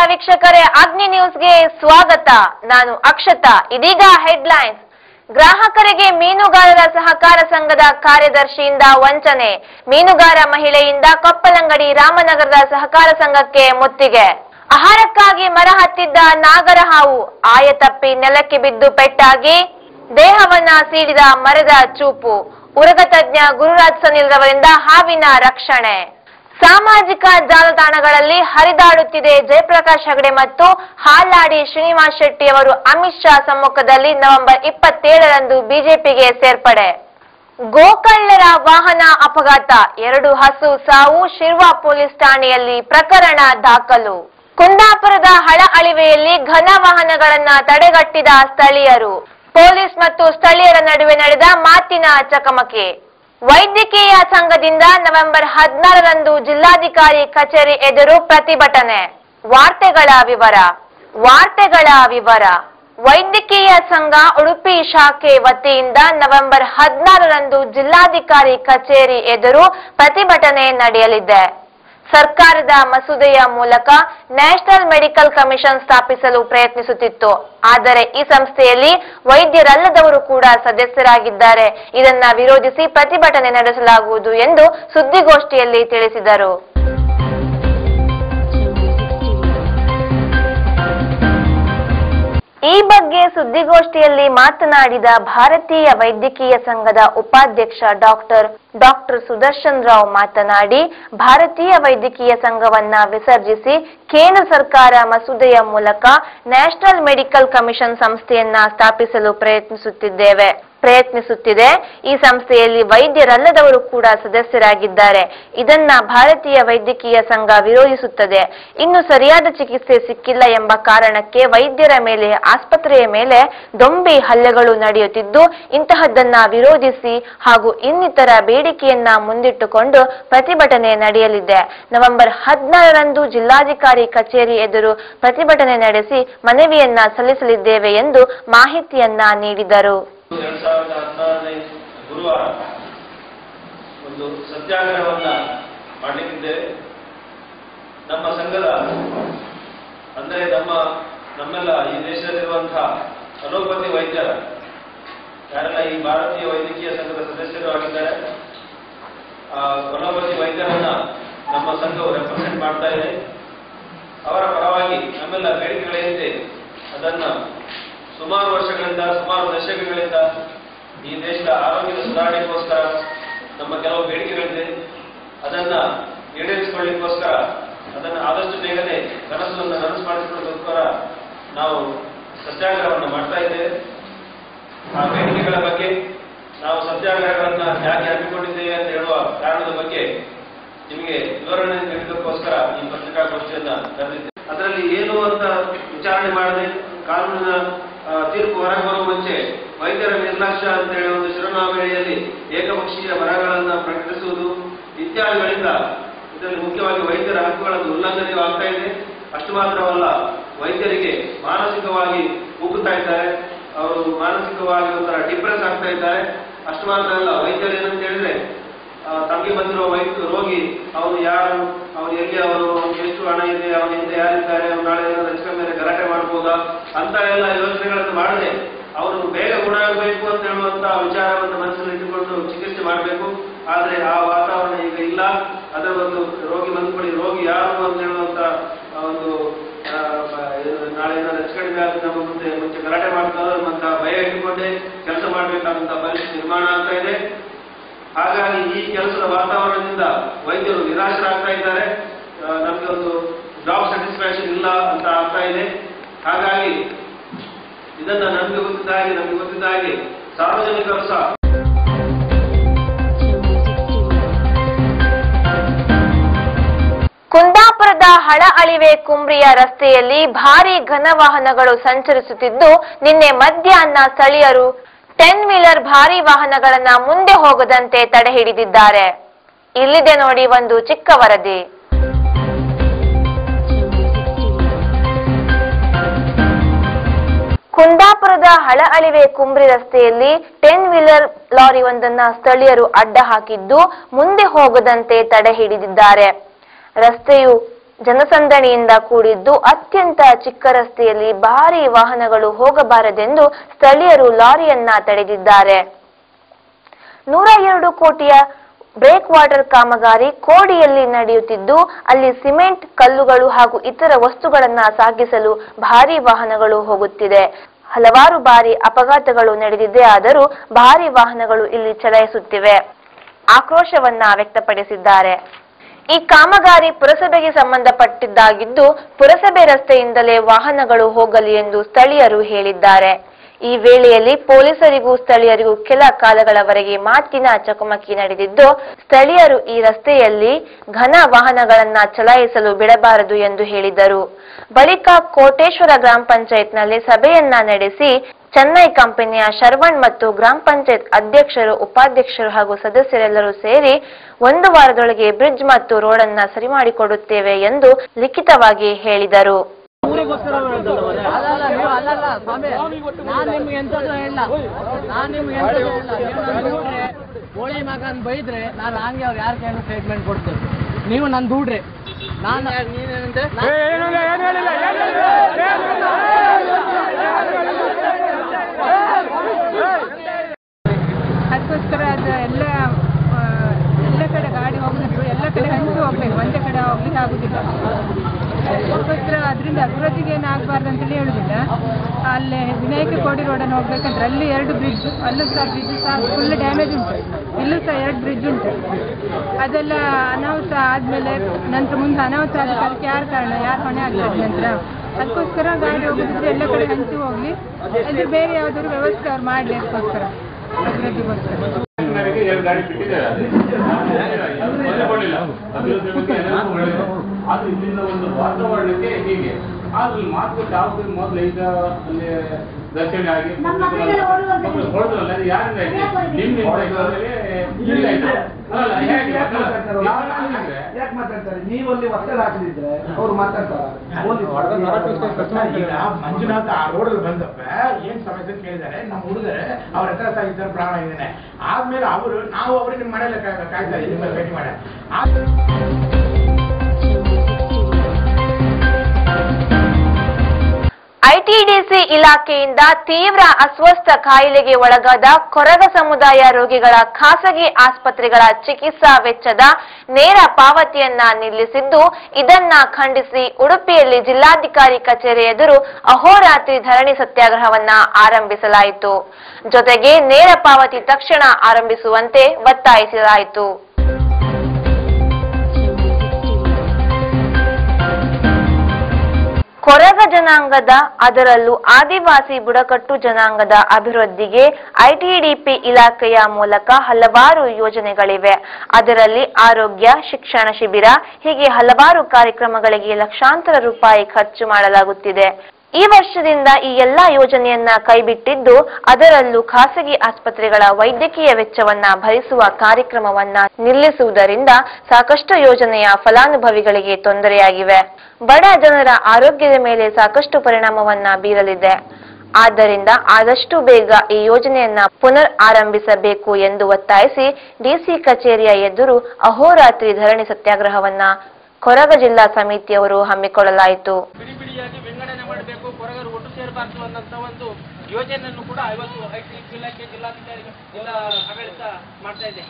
ವೀಕ್ಷಕರೇ ಅಗ್ನಿ ನ್ಯೂಸ್ಗೆ ಸ್ವಾಗತ ನಾನು ಅಕ್ಷತಾ ಇದೀಗ ಹೆಡ್ಲೈನ್ಸ್ ಗ್ರಾಹಕರಿಗೆ ಮೀನುಗಾರರ ಸಹಕಾರ ಸಂಘದ ಕಾರ್ಯದರ್ಶಿಯಿಂದ ವಂಚನೆ ಮೀನುಗಾರ ಮಹಿಳೆಯಿಂದ ಕಪ್ಪಲಂಗಡಿ ರಾಮನಗರದ ಸಹಕಾರ ಸಂಘಕ್ಕೆ ಮುತ್ತಿಗೆ ಆಹಾರಕ್ಕಾಗಿ ಮರ ಹತ್ತಿದ್ದ ನಾಗರ ಹಾವು ಆಯತಪ್ಪಿ ನೆಲಕ್ಕೆ ಬಿದ್ದು ಪೆಟ್ಟಾಗಿ ದೇಹವನ್ನ ಸೀಳಿದ ಮರದ ಚೂಪು ಉರಗ ತಜ್ಞ ಗುರುರಾಜ್ ಸನಿಲ್ ರವರಿಂದ ಹಾವಿನ ರಕ್ಷಣೆ ಸಾಮಾಜಿಕ ಜಾಲತಾಣಗಳಲ್ಲಿ ಹರಿದಾಡುತ್ತಿದೆ ಜಯಪ್ರಕಾಶ್ ಹೆಗಡೆ ಮತ್ತು ಹಾಲಾಡಿ ಶ್ರೀನಿವಾಸ್ ಶೆಟ್ಟಿ ಅವರು ಅಮಿತ್ ಶಾ ಸಮ್ಮುಖದಲ್ಲಿ ನವೆಂಬರ್ ಇಪ್ಪತ್ತೇಳರಂದು ಬಿಜೆಪಿಗೆ ಸೇರ್ಪಡೆ ಗೋಕಳ್ಳರ ವಾಹನ ಅಪಘಾತ ಎರಡು ಹಸು ಸಾವು ಶಿರ್ವಾ ಪೊಲೀಸ್ ಠಾಣೆಯಲ್ಲಿ ಪ್ರಕರಣ ದಾಖಲು ಕುಂದಾಪುರದ ಹಳ ಅಳಿವೆಯಲ್ಲಿ ಘನ ವಾಹನಗಳನ್ನ ತಡೆಗಟ್ಟಿದ ಸ್ಥಳೀಯರು ಪೊಲೀಸ್ ಮತ್ತು ಸ್ಥಳೀಯರ ನಡುವೆ ನಡೆದ ಮಾತಿನ ಚಕಮಕಿ ವೈದ್ಯಕೀಯ ಸಂಘದಿಂದ ನವೆಂಬರ್ ಹದಿನಾರರಂದು ಜಿಲ್ಲಾಧಿಕಾರಿ ಕಚೇರಿ ಎದುರು ಪ್ರತಿಭಟನೆ ವಾರ್ತೆಗಳ ವಿವರ ವಾರ್ತೆಗಳ ವಿವರ ವೈದ್ಯಕೀಯ ಸಂಘ ಉಡುಪಿ ಶಾಖೆ ವತಿಯಿಂದ ನವೆಂಬರ್ ಹದಿನಾರರಂದು ಜಿಲ್ಲಾಧಿಕಾರಿ ಕಚೇರಿ ಎದುರು ಪ್ರತಿಭಟನೆ ನಡೆಯಲಿದೆ ಸರ್ಕಾರದ ಮಸೂದೆಯ ಮೂಲಕ ನ್ಯಾಷನಲ್ ಮೆಡಿಕಲ್ ಕಮಿಷನ್ ಸ್ಥಾಪಿಸಲು ಪ್ರಯತ್ನಿಸುತ್ತಿತ್ತು ಆದರೆ ಈ ಸಂಸ್ಥೆಯಲ್ಲಿ ವೈದ್ಯರಲ್ಲದವರು ಕೂಡ ಸದಸ್ಯರಾಗಿದ್ದಾರೆ ಇದನ್ನ ವಿರೋಧಿಸಿ ಪ್ರತಿಭಟನೆ ನಡೆಸಲಾಗುವುದು ಎಂದು ಸುದ್ದಿಗೋಷ್ಠಿಯಲ್ಲಿ ತಿಳಿಸಿದರು ಈ ಬಗ್ಗೆ ಸುದ್ದಿಗೋಷ್ಠಿಯಲ್ಲಿ ಮಾತನಾಡಿದ ಭಾರತೀಯ ವೈದ್ಯಕೀಯ ಸಂಘದ ಉಪಾಧ್ಯಕ್ಷ ಡಾಕ್ಟರ್ ಡಾಕ್ಟರ್ ಸುದರ್ಶನ್ ರಾವ್ ಮಾತನಾಡಿ ಭಾರತೀಯ ವೈದ್ಯಕೀಯ ಸಂಘವನ್ನ ವಿಸರ್ಜಿಸಿ ಕೇಂದ್ರ ಸರ್ಕಾರ ಮಸೂದೆಯ ಮೂಲಕ ನ್ಯಾಷನಲ್ ಮೆಡಿಕಲ್ ಕಮಿಷನ್ ಸಂಸ್ಥೆಯನ್ನ ಸ್ಥಾಪಿಸಲು ಪ್ರಯತ್ನಿಸುತ್ತಿದ್ದೇವೆ ಪ್ರಯತ್ನಿಸುತ್ತಿದೆ ಈ ಸಂಸ್ಥೆಯಲ್ಲಿ ವೈದ್ಯರಲ್ಲದವರು ಕೂಡ ಸದಸ್ಯರಾಗಿದ್ದಾರೆ ಇದನ್ನ ಭಾರತೀಯ ವೈದ್ಯಕೀಯ ಸಂಘ ವಿರೋಧಿಸುತ್ತದೆ ಇನ್ನು ಸರಿಯಾದ ಚಿಕಿತ್ಸೆ ಸಿಕ್ಕಿಲ್ಲ ಎಂಬ ಕಾರಣಕ್ಕೆ ವೈದ್ಯರ ಮೇಲೆ ಆಸ್ಪತ್ರೆಯ ಮೇಲೆ ದೊಂಬಿ ಹಲ್ಲೆಗಳು ನಡೆಯುತ್ತಿದ್ದು ಇಂತಹದ್ದನ್ನ ವಿರೋಧಿಸಿ ಹಾಗೂ ಇನ್ನಿತರ ಬೇಡಿಕೆಯನ್ನ ಮುಂದಿಟ್ಟುಕೊಂಡು ಪ್ರತಿಭಟನೆ ನಡೆಯಲಿದೆ ನವೆಂಬರ್ ಹದಿನಾರರಂದು ಜಿಲ್ಲಾಧಿಕಾರಿ ಕಚೇರಿ ಎದುರು ಪ್ರತಿಭಟನೆ ನಡೆಸಿ ಮನವಿಯನ್ನ ಸಲ್ಲಿಸಲಿದ್ದೇವೆ ಎಂದು ಮಾಹಿತಿಯನ್ನ ನೀಡಿದರು ಎರಡ್ ಸಾವಿರದ ಹದಿನಾರನೇ ಗುರುವಾರ ಒಂದು ಸತ್ಯಾಗ್ರಹವನ್ನ ಮಾಡಲಿಕ್ಕಿದ್ದೇವೆ ನಮ್ಮ ಸಂಘದ ಅಂದರೆ ನಮ್ಮ ನಮ್ಮೆಲ್ಲ ಈ ದೇಶದಲ್ಲಿರುವಂತಹ ಅಲೋಪತಿ ವೈದ್ಯರ ಯಾರೆಲ್ಲ ಈ ಭಾರತೀಯ ವೈದ್ಯಕೀಯ ಸಂಘದ ಸದಸ್ಯರು ಆಗಿದ್ದಾರೆ ಆ ಅಲೋಪತಿ ವೈದ್ಯರನ್ನ ನಮ್ಮ ಸಂಘವು ರೆಪ್ರೆಸೆಂಟ್ ಮಾಡ್ತಾ ಇದೆ ಅವರ ಪರವಾಗಿ ನಮ್ಮೆಲ್ಲ ಬೇಡಿಕೆಗಳೇನಿದೆ ಅದನ್ನ ಸುಮಾರು ವರ್ಷಗಳಿಂದ ಸುಮಾರು ದಶಕಗಳಿಂದ ಈ ದೇಶದ ಆರೋಗ್ಯದ ಸುಧಾರಣೆಗೋಸ್ಕರ ನಮ್ಮ ಕೆಲವು ಬೇಡಿಕೆಗಳಿದೆ ಅದನ್ನ ಈಡೇರಿಸಿಕೊಳ್ಳಿಕ್ಕೋಸ್ಕರ ಅದನ್ನ ಆದಷ್ಟು ಬೇಗನೆ ಕನಸನ್ನು ನನಸು ಮಾಡಿಸಿಕೊಳ್ಳೋದಕ್ಕೋಸ್ಕರ ನಾವು ಸತ್ಯಾಗ್ರಹವನ್ನು ಮಾಡ್ತಾ ಇದ್ದೇವೆ ಆ ಬೇಡಿಕೆಗಳ ಬಗ್ಗೆ ನಾವು ಸತ್ಯಾಗ್ರಹಗಳನ್ನ ಯಾಕೆ ಹಮ್ಮಿಕೊಂಡಿದ್ದೇವೆ ಅಂತ ಹೇಳುವ ಕಾರಣದ ಬಗ್ಗೆ ನಿಮಗೆ ವಿವರಣೆ ನೀಡೋದಕ್ಕೋಸ್ಕರ ಈ ಪತ್ರಿಕಾಗೋಷ್ಠಿಯನ್ನ ಕರೆದಿದ್ದೇವೆ ಅದರಲ್ಲಿ ಏನು ಅಂತ ವಿಚಾರಣೆ ಮಾಡದೆ ಕಾನೂನಿನ ಆ, ತೀರ್ಪು ಹೊರಗೆ ಬರುವ ಮುಂಚೆ ವೈದ್ಯರ ನಿರ್ಲಕ್ಷ್ಯ ಅಂತ ಹೇಳಿ ಒಂದು ಶಿರೋನಾಮೆಯಲ್ಲಿ ಏಕಪಕ್ಷೀಯ ಮರಗಳನ್ನು ಪ್ರಕಟಿಸುವುದು ಇತ್ಯಾದಿಗಳಿಂದ ಇದರಲ್ಲಿ ಮುಖ್ಯವಾಗಿ ವೈದ್ಯರ ಹಕ್ಕುಗಳನ್ನು ಉಲ್ಲಂಘನೆಯೂ ಆಗ್ತಾ ಇದೆ ಅಷ್ಟು ಮಾತ್ರವಲ್ಲ ವೈದ್ಯರಿಗೆ ಮಾನಸಿಕವಾಗಿ ಉಗ್ಗುತ್ತಾ ಇದ್ದಾರೆ ಅವರು ಮಾನಸಿಕವಾಗಿ ಒಂಥರ ಡಿಪ್ರೆಸ್ ಆಗ್ತಾ ಇದ್ದಾರೆ ಅಷ್ಟು ಮಾತ್ರ ಅಲ್ಲ ವೈದ್ಯರು ಏನಂತ ಹೇಳಿದ್ರೆ ಆ, ತಮಗೆ ಬಂದಿರುವ ವೈದ್ಯ ರೋಗಿ ಅವನು ಯಾರು ಅವನು ಎಲ್ಲಿ ಅವರು ಅವನಿಗೆ ಎಷ್ಟು ಹಣ ಇದೆ ಅವನ ಹಿಂದೆ ಯಾರಿದ್ದಾರೆ ಅವನು ನಾಳೆ ಏನಾದ್ರು ಹೆಚ್ಚು ಕಮ್ಮಿ ಆದ್ರೆ ಗಲಾಟೆ ಮಾಡ್ಬೋದಾ ಅಂತ ಎಲ್ಲ ಯೋಚನೆಗಳನ್ನು ಮಾಡದೆ ಅವರು ಬೇಗ ಗುಣ ಆಗಬೇಕು ಅಂತ ಹೇಳುವಂತ ವಿಚಾರವನ್ನು ಮನಸ್ಸಲ್ಲಿ ಇಟ್ಟುಕೊಂಡು ಚಿಕಿತ್ಸೆ ಮಾಡಬೇಕು ಆದ್ರೆ ಆ ವಾತಾವರಣ ಈಗ ಇಲ್ಲ ಅದರ ಒಂದು ರೋಗಿ ಬಂದ್ಕೊಳ್ಳಿ ರೋಗಿ ಯಾರು ಅಂತ ಹೇಳುವಂತ ಆ ಒಂದು ಆ, ಬ- ಇದು ನಾಳೆ ಏನಾದ್ರು ಹೆಚ್ಚು ಕಡಿಮೆ ಆದ್ರೆ ನಮ್ಮ ಮುಂದೆ ಮುಂಚೆ ಗಲಾಟೆ ಮಾಡ್ತಾರೆ ಅಂತ ಭಯ ಇಟ್ಟುಕೊಂಡೇ ಕೆಲಸ ಮಾಡಬೇಕಾದಂತ ಪರಿಸ್ಥಿತಿ ನಿರ್ಮಾಣ ಆಗ್ತಾ ಇದೆ ಹಾಗಾಗಿ ಈ ಕೆಲಸದ ವಾತಾವರಣದಿಂದ ವೈದ್ಯರು ನಿರಾಶರಾಗ್ತಾ ಇದ್ದಾರೆ ಆ, ನಮ್ಗೆ ಒಂದು ಜಾಬ್ ಸ್ಯಾಟಿಸ್ಫ್ಯಾಕ್ಷನ್ ಇಲ್ಲ ಅಂತ ಆಗ್ತಾ ಇದೆ ಹಾಗಾಗಿ ಇದನ್ನ ನಮ್ಗೆ ಗೊತ್ತಿದ್ದ ಹಾಗೆ ನಮ್ಗೆ ಗೊತ್ತಿದ್ದ ಹಾಗೆ ಸಾರ್ವಜನಿಕರು ಸಹ ಕುಂದಾಪುರದ ಹಳ ಅಳಿವೆ ಕುಂಬ್ರಿಯ ರಸ್ತೆಯಲ್ಲಿ ಭಾರಿ ಘನ ವಾಹನಗಳು ಸಂಚರಿಸುತ್ತಿದ್ದು ನಿನ್ನೆ ಮಧ್ಯಾಹ್ನ ಸ್ಥಳೀಯರು ಟೆನ್ ವೀಲರ್ ಭಾರಿ ವಾಹನಗಳನ್ನ ಮುಂದೆ ಹೋಗದಂತೆ ತಡೆ ಹಿಡಿದಿದ್ದಾರೆ ಇಲ್ಲಿದೆ ನೋಡಿ ಒಂದು ಚಿಕ್ಕ ವರದಿ ಕುಂದಾಪುರದ ಹಳ ಅಳಿವೆ ಕುಂಬ್ರಿ ರಸ್ತೆಯಲ್ಲಿ ಟೆನ್ ವೀಲರ್ ಲಾರಿ ಒಂದನ್ನ ಸ್ಥಳೀಯರು ಅಡ್ಡ ಹಾಕಿದ್ದು ಮುಂದೆ ಹೋಗದಂತೆ ತಡೆ ಹಿಡಿದಿದ್ದಾರೆ ರಸ್ತೆಯು ಜನಸಂದಣಿಯಿಂದ ಕೂಡಿದ್ದು ಅತ್ಯಂತ ಚಿಕ್ಕ ರಸ್ತೆಯಲ್ಲಿ ಭಾರಿ ವಾಹನಗಳು ಹೋಗಬಾರದೆಂದು ಸ್ಥಳೀಯರು ಲಾರಿಯನ್ನ ತಡೆದಿದ್ದಾರೆ ನೂರ ಎರಡು ಕೋಟಿಯ ಬ್ರೇಕ್ ವಾಟರ್ ಕಾಮಗಾರಿ ಕೋಡಿಯಲ್ಲಿ ನಡೆಯುತ್ತಿದ್ದು ಅಲ್ಲಿ ಸಿಮೆಂಟ್ ಕಲ್ಲುಗಳು ಹಾಗೂ ಇತರ ವಸ್ತುಗಳನ್ನ ಸಾಗಿಸಲು ಭಾರಿ ವಾಹನಗಳು ಹೋಗುತ್ತಿದೆ ಹಲವಾರು ಬಾರಿ ಅಪಘಾತಗಳು ನಡೆದಿದೆ ಆದರೂ ಭಾರಿ ವಾಹನಗಳು ಇಲ್ಲಿ ಚಲಾಯಿಸುತ್ತಿವೆ ಆಕ್ರೋಶವನ್ನ ವ್ಯಕ್ತಪಡಿಸಿದ್ದಾರೆ ಈ ಕಾಮಗಾರಿ ಪುರಸಭೆಗೆ ಸಂಬಂಧಪಟ್ಟಿದ್ದಾಗಿದ್ದು ಪುರಸಭೆ ರಸ್ತೆಯಿಂದಲೇ ವಾಹನಗಳು ಹೋಗಲಿ ಎಂದು ಸ್ಥಳೀಯರು ಹೇಳಿದ್ದಾರೆ ಈ ವೇಳೆಯಲ್ಲಿ ಪೊಲೀಸರಿಗೂ ಸ್ಥಳೀಯರಿಗೂ ಕೆಲ ಕಾಲಗಳವರೆಗೆ ಮಾತಿನ ಚಕಮಕಿ ನಡೆದಿದ್ದು ಸ್ಥಳೀಯರು ಈ ರಸ್ತೆಯಲ್ಲಿ ಘನ ವಾಹನಗಳನ್ನ ಚಲಾಯಿಸಲು ಬಿಡಬಾರದು ಎಂದು ಹೇಳಿದರು ಬಳಿಕ ಕೋಟೇಶ್ವರ ಗ್ರಾಮ ಪಂಚಾಯತ್ನಲ್ಲಿ ಸಭೆಯನ್ನ ನಡೆಸಿ ಚೆನ್ನೈ ಕಂಪನಿಯ ಶರ್ವಣ್ ಮತ್ತು ಗ್ರಾಮ ಪಂಚಾಯತ್ ಅಧ್ಯಕ್ಷರು ಉಪಾಧ್ಯಕ್ಷರು ಹಾಗೂ ಸದಸ್ಯರೆಲ್ಲರೂ ಸೇರಿ ಒಂದು ವಾರದೊಳಗೆ ಬ್ರಿಡ್ಜ್ ಮತ್ತು ರೋಡ್ ಅನ್ನ ಸರಿ ಮಾಡಿಕೊಡುತ್ತೇವೆ ಎಂದು ಲಿಖಿತವಾಗಿ ಹೇಳಿದರು ಊರಿಗೋಸ್ಕರ ಹೇಳ್ದಲ್ಲ ಅವರೇ. ಅಲ್ಲಲ್ಲ ನೀವು ಅಲ್ಲಲ್ಲ ಸ್ವಾಮಿ ನಾನ್ ನಿಮ್ಗೆ ಎಂತದ್ದು ಹೇಳಿಲ್ಲ ನಾನ್ ನಿಮ್ಗೆ ಎಂತದ್ದು ಹೇಳಿಲ್ಲ ನೀವು ನನ್ ದೂಡ್ರೆ ಕೋಳಿ ಮಗನ್ ಬೈದ್ರೆ ನಾನು ಹಂಗೆ ಅವ್ರು ಯಾರ ಕೈನೂ ಸ್ಟೇಟ್ಮೆಂಟ್ ಕೊಡ್ತೇವೆ ನೀವು ನನ್ ದೂಡ್ರೆ ನಾನು ನೀನೇನಂತೆ ಅದಕ್ಕೋಸ್ಕರ ಅದು ಎಲ್ಲ ಆ, ಎಲ್ಲ ಕಡೆ ಗಾಡಿ ಹೋಗ್ಲಿಕ್ಕೆ ಎಲ್ಲ ಕಡೆ ಹಂಚು ಹೋಗ್ಬೇಕು ಒಂದೇ ಕಡೆ ಹೋಗ್ಲಿಕ್ಕೆ ಆಗುದಿಲ್ಲ ಅದಕ್ಕೋಸ್ಕರ ಅದರಿಂದ ಅಭಿವೃದ್ಧಿಗೆ ಏನು ಆಗಬಾರ್ದು ಅಂತೇಳಿ ಹೇಳುದಿಲ್ಲ ಅಲ್ಲಿ ವಿನಾಯಕ ಕೋಡಿ ರೋಡನ್ನು ಹೋಗ್ಬೇಕಂದ್ರೆ ಅಲ್ಲಿ ಎರಡು ಬ್ರಿಡ್ಜ್ ಅಲ್ಲೂ ಸಹ ಬ್ರಿಡ್ಜ್ ಸಹ ಫುಲ್ ಡ್ಯಾಮೇಜ್ ಉಂಟು ಇಲ್ಲೂ ಸಹ ಎರಡು ಬ್ರಿಡ್ಜ್ ಉಂಟು ಅದೆಲ್ಲ ಅನಾಹುತ ಆದ್ಮೇಲೆ ನಂತರ ಮುಂದೆ ಅನಾಹುತ ಆದ್ರೆ ಅದಕ್ಕೆ ಯಾರು ಕಾರಣ ಯಾರು ಹೊಣೆ ಆಗ್ತದೆ ನಂತರ ಅದಕ್ಕೋಸ್ಕರ ಗಾಡಿ ಹೋಗೋದಿದ್ರೆ ಎಲ್ಲ ಕಡೆ ಹಂಚಿ ಹೋಗ್ಲಿ ಇದ್ರೆ ಬೇರೆ ಯಾವ್ದಾದ್ರು ವ್ಯವಸ್ಥೆ ಅವ್ರು ಮಾಡ್ಲಿ ಅದಕ್ಕೋಸ್ಕರ ಅಭಿವೃದ್ಧಿಗೋಸ್ಕರ ನನಗೆ ಎರಡು ಗಾಡಿ ಬಿಟ್ಟಿದ್ದಾರೆ ಅದು. ತೊಂದರೆಗೊಳ್ಳಿಲ್ಲ. ಅಭಿವೃದ್ಧಿ ಬಗ್ಗೆ ಎಲ್ಲರಿಗೂ ಒಳ್ಳೆಯದು. ಆದ್ರೆ ಇಲ್ಲಿಂದ ಒಂದು ವಾತಾವರಣಕ್ಕೆ ಹೀಗೆ ಆದ್ರೆ ಮಾರ್ಕೆಟ್ ಯಾವ್ದು ಮೊದಲು ಈಗ ಅಲ್ಲಿ ದರ್ಶನ ಆಗಿ ಮಕ್ಕಳು ಹೊಡೆದ್ರಲ್ಲ ಅದು ಯಾರಿಂದ ಇದೆ? ನಿಮ್ಮಿಂದ ಇದ್ದಾದ್ರೆ ಇಲ್ಲ ಇದೆ. ಅಲ್ಲ, ಹೇಗೆ? ಅಂದ್ರೆ ಯಾಕೆ ಮಾತಾಡ್ತಾರೆ ನೀವು ಅಲ್ಲಿ ಒತ್ತಡ ಹಾಕದಿದ್ರೆ ಅವ್ರು ಮಾತಾಡ್ತಾರ ಈಗ ಮಂಜುನಾಥ್ ಆ ರೋಡಲ್ಲಿ ಬಂದಪ್ಪ ಏನ್ ಸಮಸ್ಯೆ ಅಂತ ಕೇಳಿದ್ದಾರೆ ನಮ್ಮ ಹುಡುಗರೆ ಅವ್ರ ಹತ್ರ ಸಹ ಇದ್ದಾರೆ ಪ್ರಾಣ ಇದ್ದಾನೆ ಆದ್ಮೇಲೆ ಅವರು ನಾವು ಅವ್ರಿಗೆ ನಿಮ್ಮ ಮನೆಯಲ್ಲ ಕಾಯ್ತಾ ಇದ್ದೀವಿ ನಿಮ್ಮಲ್ಲಿ ಭೇಟಿ ಮಾಡ ಐಟಿಡಿಸಿ ಇಲಾಖೆಯಿಂದ ತೀವ್ರ ಅಸ್ವಸ್ಥ ಕಾಯಿಲೆಗೆ ಒಳಗಾದ ಕೊರಗ ಸಮುದಾಯ ರೋಗಿಗಳ ಖಾಸಗಿ ಆಸ್ಪತ್ರೆಗಳ ಚಿಕಿತ್ಸಾ ವೆಚ್ಚದ ನೇರ ಪಾವತಿಯನ್ನ ನಿಲ್ಲಿಸಿದ್ದು ಇದನ್ನ ಖಂಡಿಸಿ ಉಡುಪಿಯಲ್ಲಿ ಜಿಲ್ಲಾಧಿಕಾರಿ ಕಚೇರಿ ಎದುರು ಅಹೋರಾತ್ರಿ ಧರಣಿ ಸತ್ಯಾಗ್ರಹವನ್ನ ಆರಂಭಿಸಲಾಯಿತು ಜೊತೆಗೆ ನೇರ ಪಾವತಿ ತಕ್ಷಣ ಆರಂಭಿಸುವಂತೆ ಒತ್ತಾಯಿಸಲಾಯಿತು ಕೊರಗ ಜನಾಂಗದ ಅದರಲ್ಲೂ ಆದಿವಾಸಿ ಬುಡಕಟ್ಟು ಜನಾಂಗದ ಅಭಿವೃದ್ಧಿಗೆ ಐಟಿಡಿಪಿ ಇಲಾಖೆಯ ಮೂಲಕ ಹಲವಾರು ಯೋಜನೆಗಳಿವೆ ಅದರಲ್ಲಿ ಆರೋಗ್ಯ ಶಿಕ್ಷಣ ಶಿಬಿರ ಹೀಗೆ ಹಲವಾರು ಕಾರ್ಯಕ್ರಮಗಳಿಗೆ ಲಕ್ಷಾಂತರ ರೂಪಾಯಿ ಖರ್ಚು ಮಾಡಲಾಗುತ್ತಿದೆ ಈ ವರ್ಷದಿಂದ ಈ ಎಲ್ಲಾ ಯೋಜನೆಯನ್ನ ಕೈಬಿಟ್ಟಿದ್ದು ಅದರಲ್ಲೂ ಖಾಸಗಿ ಆಸ್ಪತ್ರೆಗಳ ವೈದ್ಯಕೀಯ ವೆಚ್ಚವನ್ನ ಭರಿಸುವ ಕಾರ್ಯಕ್ರಮವನ್ನ ನಿಲ್ಲಿಸುವುದರಿಂದ ಸಾಕಷ್ಟು ಯೋಜನೆಯ ಫಲಾನುಭವಿಗಳಿಗೆ ತೊಂದರೆಯಾಗಿವೆ ಬಡ ಜನರ ಆರೋಗ್ಯದ ಮೇಲೆ ಸಾಕಷ್ಟು ಪರಿಣಾಮವನ್ನ ಬೀರಲಿದೆ ಆದ್ದರಿಂದ ಆದಷ್ಟು ಬೇಗ ಈ ಯೋಜನೆಯನ್ನ ಪುನರ್ ಆರಂಭಿಸಬೇಕು ಎಂದು ಒತ್ತಾಯಿಸಿ ಡಿಸಿ ಕಚೇರಿಯ ಎದುರು ಅಹೋರಾತ್ರಿ ಧರಣಿ ಸತ್ಯಾಗ್ರಹವನ್ನ ಕೊರಗ ಜಿಲ್ಲಾ ಸಮಿತಿಯವರು ಹಮ್ಮಿಕೊಳ್ಳಲಾಯಿತು ಬಿಡಿ ಬಿಡಿಯಾಗಿ ವಿಂಗಡಣೆ ಮಾಡಬೇಕು ಕೊರಗರು ಒಟ್ಟು ಸೇರಬಾರ್ದು ಅನ್ನೋಂಥ ಒಂದು ಯೋಜನೆಯನ್ನು ಕೂಡ ಇವತ್ತು ಐ ಟಿ ಇಲಾಖೆ ಜಿಲ್ಲಾಧಿಕಾರಿಗಳು ಜಿಲ್ಲಾ ಆಡಳಿತ ಮಾಡ್ತಾ ಇದೆ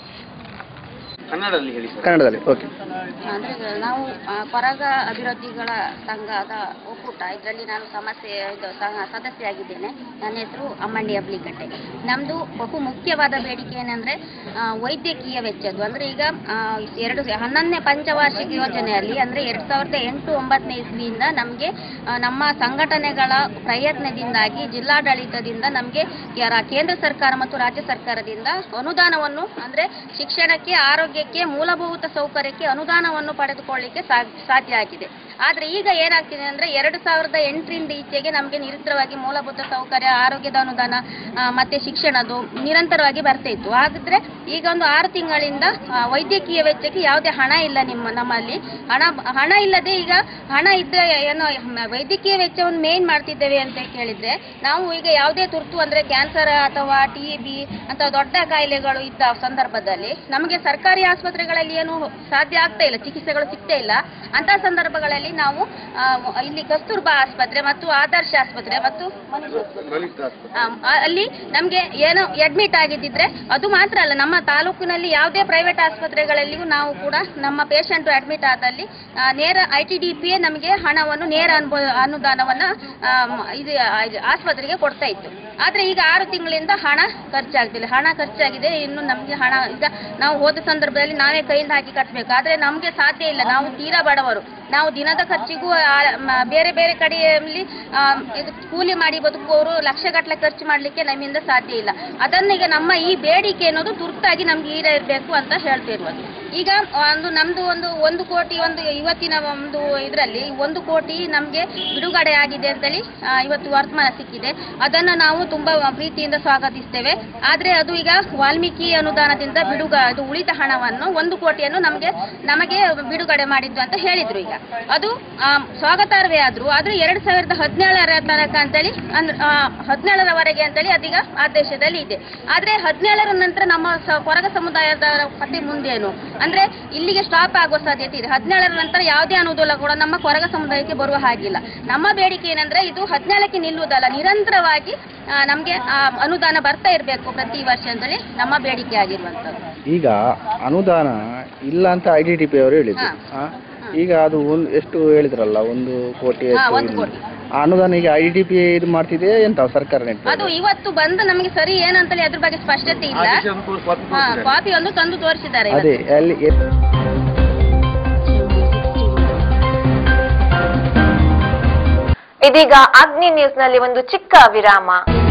ಕನ್ನಡದಲ್ಲಿ ಓಕೆ ಅಂದ್ರೆ ಇದು ನಾವು ಆ, ಕೊರಗ ಅಭಿವೃದ್ಧಿಗಳ ಸಂಘದ ಒಕ್ಕೂಟ ಇದರಲ್ಲಿ ನಾನು ಸಮಸ್ಯೆ ಇದು ಸ- ಸದಸ್ಯೆಯಾಗಿದ್ದೇನೆ ನನ್ನ ಹೆಸರು ಅಮ್ಮಂಡಿ ಅಬ್ಲಿಕಟ್ಟೆ ನಮ್ಮದು ಬಹು ಮುಖ್ಯವಾದ ಬೇಡಿಕೆ ಏನಂದ್ರೆ ಆ, ವೈದ್ಯಕೀಯ ವೆಚ್ಚದ್ದು ಅಂದ್ರೆ ಈಗ ಆ, ಎರಡು ಹನ್ನೊಂದನೇ ಪಂಚವಾರ್ಷಿಕ ಯೋಜನೆಯಲ್ಲಿ ಅಂದ್ರೆ ಎರಡ್ ಸಾವಿರದ ಎಂಟು ಒಂಬತ್ತನೇ ಇಸ್ವಿಯಿಂದ ನಮಗೆ ನಮ್ಮ ಸಂಘಟನೆಗಳ ಪ್ರಯತ್ನದಿಂದಾಗಿ ಜಿಲ್ಲಾಡಳಿತದಿಂದ ನಮಗೆ ಕೇಂದ್ರ ಸರ್ಕಾರ ಮತ್ತು ರಾಜ್ಯ ಸರ್ಕಾರದಿಂದ ಅನುದಾನವನ್ನು ಅಂದ್ರೆ ಶಿಕ್ಷಣಕ್ಕೆ ಆರೋಗ್ಯಕ್ಕೆ ಮೂಲಭೂತ ಸೌಕರ್ಯಕ್ಕೆ ಅನುದಾನವನ್ನು ಪಡೆದುಕೊಳ್ಳಿಕ್ಕೆ ಸಾ- ಸಾಧ್ಯ ಆಗಿದೆ ಆದ್ರೆ ಈಗ ಏನಾಗ್ತಿದೆ ಅಂದ್ರೆ ಎರಡು ಸಾವಿರದ ಎಂಟರಿಂದ ಈಚೆಗೆ ನಮಗೆ ನಿರಂತರವಾಗಿ ಮೂಲಭೂತ ಸೌಕರ್ಯ ಆರೋಗ್ಯದ ಅನುದಾನ ಆ, ಮತ್ತೆ ಶಿಕ್ಷಣದ್ದು ನಿರಂತರವಾಗಿ ಬರ್ತಾ ಇತ್ತು ಹಾಗಿದ್ರೆ ಈಗ ಒಂದು ಆರು ತಿಂಗಳಿಂದ ಆ, ವೈದ್ಯಕೀಯ ವೆಚ್ಚಕ್ಕೆ ಯಾವುದೇ ಹಣ ಇಲ್ಲ ನಿಮ್ಮ ನಮ್ಮಲ್ಲಿ ಹಣ ಹಣ ಇಲ್ಲದೆ ಈಗ ಹಣ ಇದ್ರೆ ಏನೋ ಮ- ವೈದ್ಯಕೀಯ ವೆಚ್ಚವನ್ನು ಮೇನ್ ಮಾಡ್ತಿದ್ದೇವೆ ಅಂತ ಕೇಳಿದ್ರೆ ನಾವು ಈಗ ಯಾವುದೇ ತುರ್ತು ಅಂದ್ರೆ ಕ್ಯಾನ್ಸರ್ ಅಥವಾ ಟಿ ಬಿ ಅಂತ ದೊಡ್ಡ ಕಾಯಿಲೆಗಳು ಇದ್ದ ಸಂದರ್ಭದಲ್ಲಿ ನಮಗೆ ಸರ್ಕಾರಿ ಆಸ್ಪತ್ರೆಗಳಲ್ಲಿ ಏನು ಸಾಧ್ಯ ಆಗ್ತಾ ಇಲ್ಲ ಚಿಕಿತ್ಸೆಗಳು ಸಿಗ್ತಾ ಇಲ್ಲ ಅಂತ ಸಂದರ್ಭಗಳಲ್ಲಿ ನಾವು ಆ, ಇಲ್ಲಿ ಕಸ್ತೂರ್ಬಾ ಆಸ್ಪತ್ರೆ ಮತ್ತು ಆದರ್ಶ ಆಸ್ಪತ್ರೆ ಮತ್ತು ಆ, ಆ- ಅಲ್ಲಿ ನಮಗೆ ಏನೋ ಅಡ್ಮಿಟ್ ಆಗಿದ್ದಿದ್ರೆ ಅದು ಮಾತ್ರ ಅಲ್ಲ ನಮ್ಮ ತಾಲೂಕಿನಲ್ಲಿ ಯಾವುದೇ ಪ್ರೈವೇಟ್ ಆಸ್ಪತ್ರೆಗಳಲ್ಲಿಯೂ ನಾವು ಕೂಡ ನಮ್ಮ ಪೇಷಂಟ್ ಅಡ್ಮಿಟ್ ಆದಲ್ಲಿ ಆ, ನೇರ ಐ ಟಿ ಡಿ ಪಿ ನಮಗೆ ಹಣವನ್ನು ನೇರ ಅನುಭವ ಅನುದಾನವನ್ನ ಆ, ಮ- ಇದು ಆ, ಇದು ಆಸ್ಪತ್ರೆಗೆ ಕೊಡ್ತಾ ಇತ್ತು ಆದ್ರೆ ಈಗ ಆರು ತಿಂಗಳಿಂದ ಹಣ ಖರ್ಚಾಗ್ತಿಲ್ಲ ಹಣ ಖರ್ಚಾಗಿದೆ ಇನ್ನು ನಮಗೆ ಹಣ ಈಗ ನಾವು ಹೋದ ಸಂದರ್ಭದಲ್ಲಿ ನಾವೇ ಕೈಯಿಂದ ಹಾಕಿ ಕಟ್ಟಬೇಕು ಆದ್ರೆ ನಮಗೆ ಸಾಧ್ಯ ಇಲ್ಲ ನಾವು ತೀರಾ ಬಡವರು ನಾವು ದಿನದ ಖರ್ಚಿಗೂ ಆ, ಮ- ಬೇರೆ ಬೇರೆ ಕಡೆಯಲ್ಲಿ ಆ, ಇದು ಕೂಲಿ ಮಾಡಿ ಬದುಕುವವರು ಲಕ್ಷಗಟ್ಟಲೆ ಖರ್ಚು ಮಾಡ್ಲಿಕ್ಕೆ ನಮ್ಮಿಂದ ಸಾಧ್ಯ ಇಲ್ಲ ಅದನ್ನ ಈಗ ನಮ್ಮ ಈ ಬೇಡಿಕೆ ಅನ್ನೋದು ತುರ್ತಾಗಿ ನಮ್ಗೆ ಈಡೇರಬೇಕು ಅಂತ ಹೇಳ್ತಿರುವುದು ಈಗ ಒಂದು ನಮ್ದು ಒಂದು ಒಂದು ಕೋಟಿ ಒಂದು ಇವತ್ತಿನ ಒಂದು ಇದರಲ್ಲಿ ಒಂದು ಕೋಟಿ ನಮ್ಗೆ ಬಿಡುಗಡೆ ಆಗಿದೆ ಅಂತೇಳಿ ಆ, ಇವತ್ತು ವರ್ತಮಾನ ಸಿಕ್ಕಿದೆ ಅದನ್ನ ನಾವು ತುಂಬಾ ಪ್ರೀತಿಯಿಂದ ಸ್ವಾಗತಿಸ್ತೇವೆ ಆದ್ರೆ ಅದು ಈಗ ವಾಲ್ಮೀಕಿ ಅನುದಾನದಿಂದ ಬಿಡುಗ ಅದು ಉಳಿದ ಹಣವನ್ನು ಒಂದು ಕೋಟಿಯನ್ನು ನಮಗೆ ನಮಗೆ ಬಿಡುಗಡೆ ಮಾಡಿದ್ದು ಅಂತ ಹೇಳಿದ್ರು ಈಗ ಅದು ಆ, ಸ್ವಾಗತಾರ್ಹವೇ ಆದ್ರು ಆದ್ರೆ ಎರಡ್ ಸಾವಿರದ ಹದಿನೇಳರ ತನಕ ಅಂತೇಳಿ ಅಂದ್ರೆ ಆ, ಹದಿನೇಳರವರೆಗೆ ಅಂತೇಳಿ ಅದೀಗ ಆದೇಶದಲ್ಲಿ ಇದೆ ಆದ್ರೆ ಹದಿನೇಳರ ನಂತರ ನಮ್ಮ ಸ- ಕೊರಗ ಸಮುದಾಯದ ಕತೆ ಮುಂದೇನು ಅಂದ್ರೆ ಇಲ್ಲಿಗೆ ಸ್ಟಾಪ್ ಆಗುವ ಸಾಧ್ಯತೆ ಇದೆ ಹದಿನೇಳರ ನಂತರ ಯಾವುದೇ ಅನುದಾನ ಕೂಡ ನಮ್ಮ ಕೊರಗ ಸಮುದಾಯಕ್ಕೆ ಬರುವ ಹಾಗಿಲ್ಲ ನಮ್ಮ ಬೇಡಿಕೆ ಏನಂದ್ರೆ ಇದು ಹದಿನೇಳಕ್ಕೆ ನಿಲ್ಲುವುದಲ್ಲ ನಿರಂತರವಾಗಿ ಆ, ನಮ್ಗೆ ಆ, ಅನುದಾನ ಬರ್ತಾ ಇರಬೇಕು ಪ್ರತಿ ವರ್ಷ ಅಂತೇಳಿ ನಮ್ಮ ಬೇಡಿಕೆ ಆಗಿರುವಂತದ್ದು ಈಗ ಅನುದಾನ ಇಲ್ಲ ಅಂತ ಐ ಡಿ ಟಿ ಪಿ ಅವರು ಹೇಳಿದ್ರು ಹಾ. ಆ? ಈಗ ಅದು ಒಂದು ಎಷ್ಟು ಹೇಳಿದ್ರಲ್ಲ ಒಂದು ಕೋಟಿ ಹಾ, ಎಷ್ಟು ಒಂದು ಇದು. ಕೋಟಿ. ಆ ಅನುದಾನ ಈಗ ಐ ಡಿ ಪಿ ಇದು ಮಾಡ್ತಿದೆ ಎಂತ ಸರ್ಕಾರ ನೆಟ್ಟು ಅದು ಇವತ್ತು ಬಂದು ನಮಗೆ ಸರಿ ಏನಂತೇಳಿ ಅದ್ರ ಬಗ್ಗೆ ಸ್ಪಷ್ಟತೆ ಇಲ್ಲ ಹಾ, ಕಾಪಿ ಒಂದು ತಂದು ತೋರಿಸಿದ್ದಾರೆ ಇವತ್ತು. ಅದೇ ಅಲ್ಲಿ ಎ- ಇದೀಗ ಅಗ್ನಿ ನ್ಯೂಸ್ನಲ್ಲಿ ಒಂದು ಚಿಕ್ಕ ವಿರಾಮ